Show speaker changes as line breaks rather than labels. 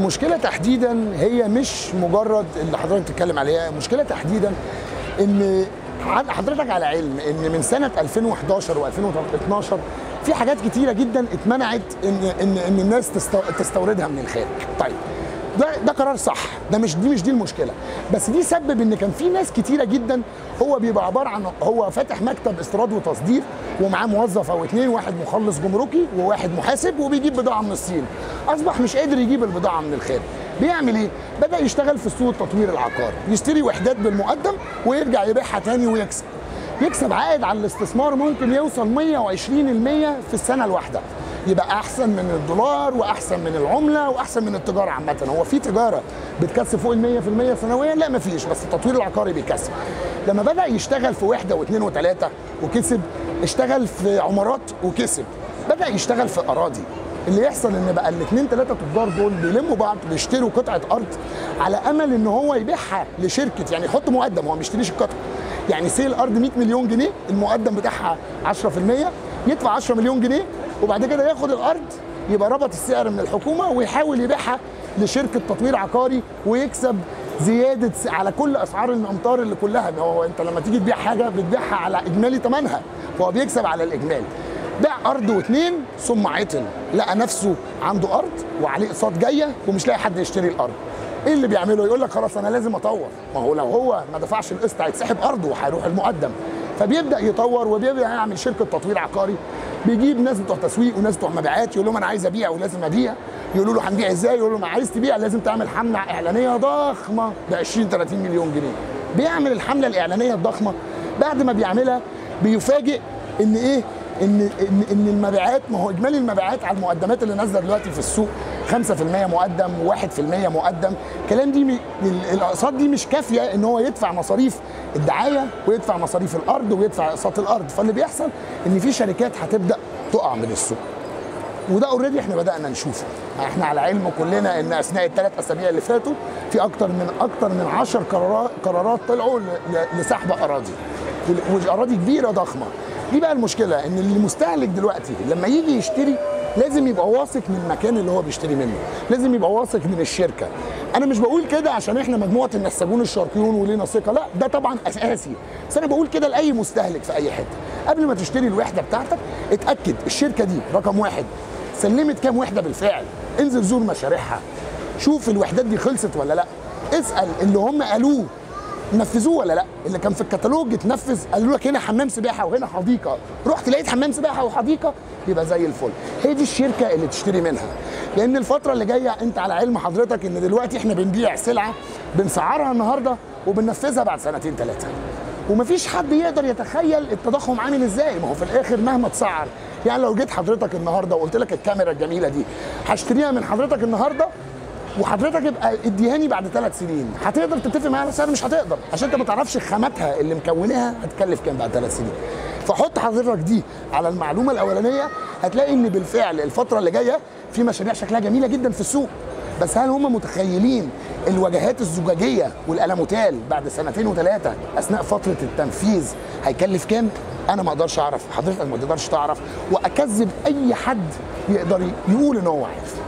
المشكله تحديدا هي مش مجرد اللي حضرتك بتتكلم عليها المشكله تحديدا ان حضرتك على علم ان من سنه 2011 و2012 في حاجات كتيره جدا اتمنعت ان ان ان الناس تستو- تستوردها من الخارج طيب ده ده قرار صح ده مش دي مش دي المشكله بس دي سبب ان كان في ناس كتيره جدا هو بيبقى عباره عن هو فاتح مكتب استيراد وتصدير ومعاه موظف او اتنين واحد مخلص جمركي وواحد محاسب وبيجيب بضاعه من الصين اصبح مش قادر يجيب البضاعه من الخارج بيعمل ايه بدا يشتغل في سوق التطوير العقاري يشتري وحدات بالمقدم ويرجع يبيعها تاني ويكسب يكسب عائد على الاستثمار ممكن يوصل 120% في السنه الواحده يبقى احسن من الدولار واحسن من العمله واحسن من التجاره عامه هو في تجاره بتكسب فوق ال 100% سنويا لا مفيش بس التطوير العقاري بيكسب لما بدا يشتغل في وحده واثنين وثلاثه وكسب اشتغل في عمارات وكسب بدا يشتغل في اراضي اللي يحصل ان بقى الاثنين ثلاثه تجار دول بيلموا بعض بيشتروا قطعه ارض على امل ان هو يبيعها لشركه يعني يحط مقدم هو ما بيشتريش القطعه يعني سيل الارض 100 مليون جنيه المقدم بتاعها 10% يدفع 10 مليون جنيه وبعد كده ياخد الارض يبقى ربط السعر من الحكومه ويحاول يبيعها لشركه تطوير عقاري ويكسب زياده س- على كل اسعار الامطار اللي كلها ما هو انت لما تيجي تبيع حاجه بتبيعها على اجمالي ثمنها فهو بيكسب على الاجمالي باع ارض واثنين ثم عطل لقى نفسه عنده ارض وعليه اقساط جايه ومش لاقي حد يشتري الارض ايه اللي بيعمله يقول لك خلاص انا لازم اطور ما هو لو هو ما دفعش القسط هيتسحب ارضه وهيروح المقدم فبيبدا يطور وبيبدا يعمل شركه تطوير عقاري بيجيب ناس بتوع تسويق وناس بتوع مبيعات يقول لهم انا عايز ابيع ولازم ابيع يقولوا له هنبيع ازاي يقول لهم عايز تبيع لازم تعمل حمله اعلانيه ضخمه ب 20 30 مليون جنيه بيعمل الحمله الاعلانيه الضخمه بعد ما بيعملها بيفاجئ ان ايه ان ان ان المبيعات ما هو اجمالي المبيعات على المقدمات اللي نازله دلوقتي في السوق 5% مقدم و1% مقدم الكلام دي م- ال- الاقساط دي مش كافيه ان هو يدفع مصاريف الدعايه ويدفع مصاريف الارض ويدفع اقساط الارض فاللي بيحصل ان في شركات هتبدا تقع من السوق وده اوريدي احنا بدانا نشوفه احنا على علم كلنا ان اثناء الثلاث اسابيع اللي فاتوا في اكتر من اكتر من 10 قرارات قرارات طلعوا ل- ل- لسحب اراضي وال- واراضي كبيره ضخمه دي بقى المشكله ان المستهلك دلوقتي لما يجي يشتري لازم يبقى واثق من المكان اللي هو بيشتري منه لازم يبقى واثق من الشركه انا مش بقول كده عشان احنا مجموعه النساجون الشرقيون ولينا ثقه لا ده طبعا اساسي بس انا بقول كده لاي مستهلك في اي حته قبل ما تشتري الوحده بتاعتك اتاكد الشركه دي رقم واحد سلمت كام وحده بالفعل انزل زور مشاريعها شوف الوحدات دي خلصت ولا لا اسال اللي هم قالوه نفذوه ولا لا اللي كان في الكتالوج اتنفذ قالوا لك هنا حمام سباحه وهنا حديقه رحت لقيت حمام سباحه وحديقه يبقى زي الفل هي دي الشركه اللي تشتري منها لان الفتره اللي جايه انت على علم حضرتك ان دلوقتي احنا بنبيع سلعه بنسعرها النهارده وبننفذها بعد سنتين ثلاثه ومفيش حد يقدر يتخيل التضخم عامل ازاي ما هو في الاخر مهما تسعر يعني لو جيت حضرتك النهارده وقلت لك الكاميرا الجميله دي هشتريها من حضرتك النهارده وحضرتك يبقى اديهاني بعد ثلاث سنين هتقدر تتفق معايا على سعر مش هتقدر عشان انت ما تعرفش خاماتها اللي مكوناها هتكلف كام بعد ثلاث سنين فحط حضرتك دي على المعلومه الاولانيه هتلاقي ان بالفعل الفتره اللي جايه في مشاريع شكلها جميله جدا في السوق بس هل هم متخيلين الواجهات الزجاجيه والالموتال بعد سنتين وثلاثه اثناء فتره التنفيذ هيكلف كام؟ انا ما اقدرش اعرف حضرتك ما تقدرش تعرف واكذب اي حد يقدر يقول ان هو عارف